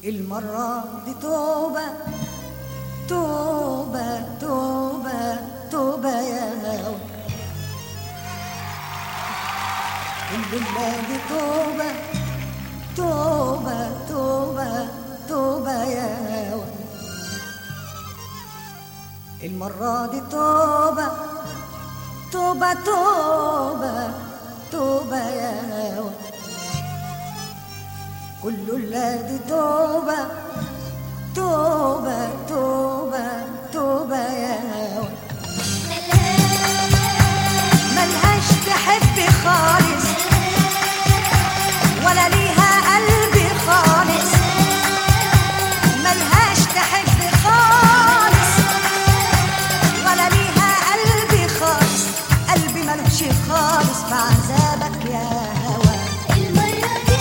المرة دي توبة توبة توبة توبة يا هوى الليلة دي توبة توبة توبة توبة يا هوى المرة دي توبة توبة توبة توبة يا هوى كل الذي توبة توبة توبة توبة يا هوى ملهاش تحب خالص ولا ليها قلب خالص ملهاش تحب خالص ولا ليها قلب خالص قلبي ملوش خالص في عذابك يا هوى المرة دي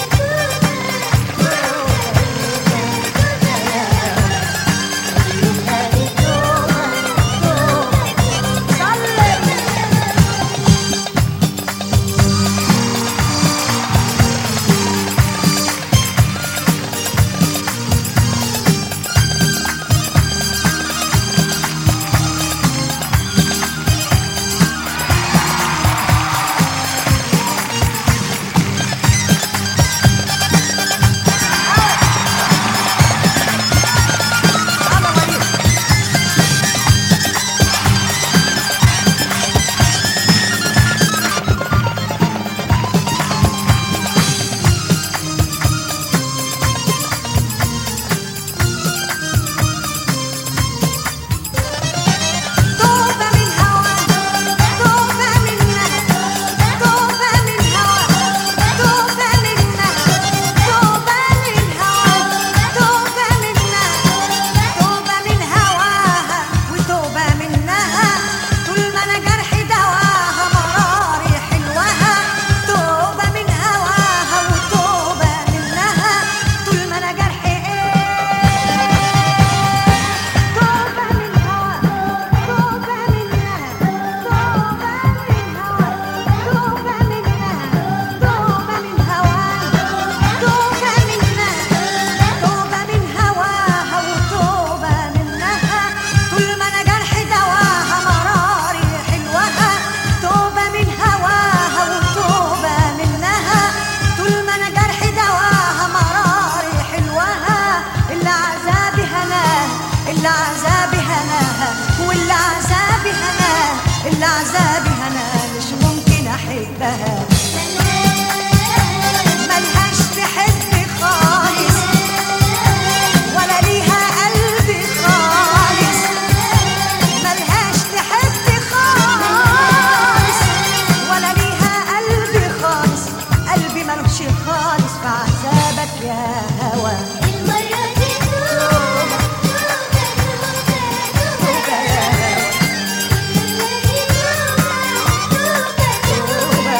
توبة من هوا توبة منها توبة من هوا توبة منها توبة من هوا توبة منها توبة من هواها وتوبة منها طول ما انا جرحي دواها مراري حلوها توبة من هواها وتوبة منها طول ما انا جرحي ايه توبة من هوا توبة منها توبة من هوا توبة منها توبة من هواها توبة منها توبة من هواها وتوبة منها طول ما انا جرحي دواها مراري حلوها توبة من هواها وتوبة منها طول ما انا جرحي دواها مراري حلوها اللي عذابي هناها اللي عذابي هناها واللي عذابي هناها اللي عذابي هناها مش ممكن احبها ملهاش تحب خالص ولا ليها قلب خالص ملهاش تحب خالص ولا ليها قلب خالص قلبي ملوش خالص في عذابك يا هوى المرة دي توبة توبة يا هوى توبة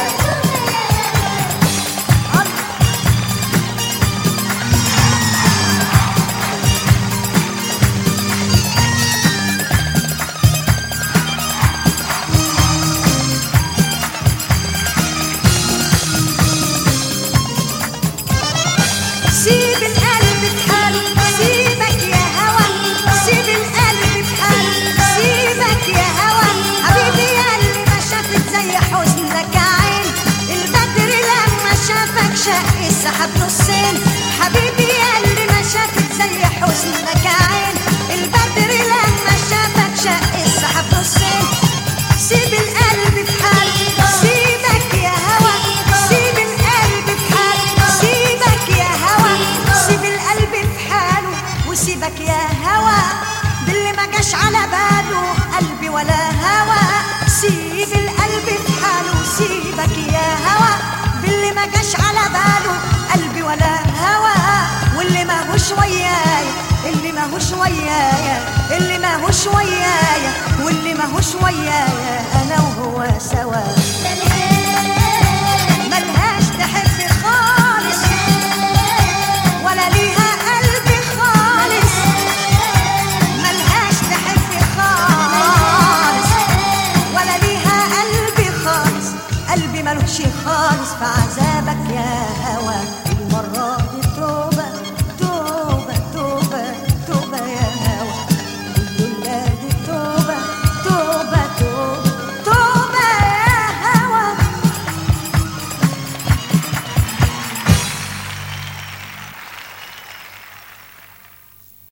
سيب القلب في حاله سيبك يا هوى سيب القلب في حاله سيبك يا هوى حبيبي يا اللي ما شافت زي حزنك عين البدر لما شافك شق السحاب نصين حبيبي يا اللي ما شافت زي حزنك عين البدر لما شافك شق السحاب نصين سيب القلب في حاله سيبك يا هوى سيب القلب في حاله سيبك يا هوى سيب القلب في حاله وسيبك يا هوى باللي ما جاش على باله قلبي ولا هوى سيب القلب في حاله سيبك يا هوى باللي ما جاش على باله قلبي ولا هوى واللي ما هوش ويايا اللي ما هوش ويايا اللي ما هوش ويايا واللي ما هوش ويايا انا وهو سوا ملهاش تحب خالص ولا ليها قلب خالص ملهاش تحب خالص ولا ليها قلب خالص قلبي ملوش خالص في عذابك يا هوى المرة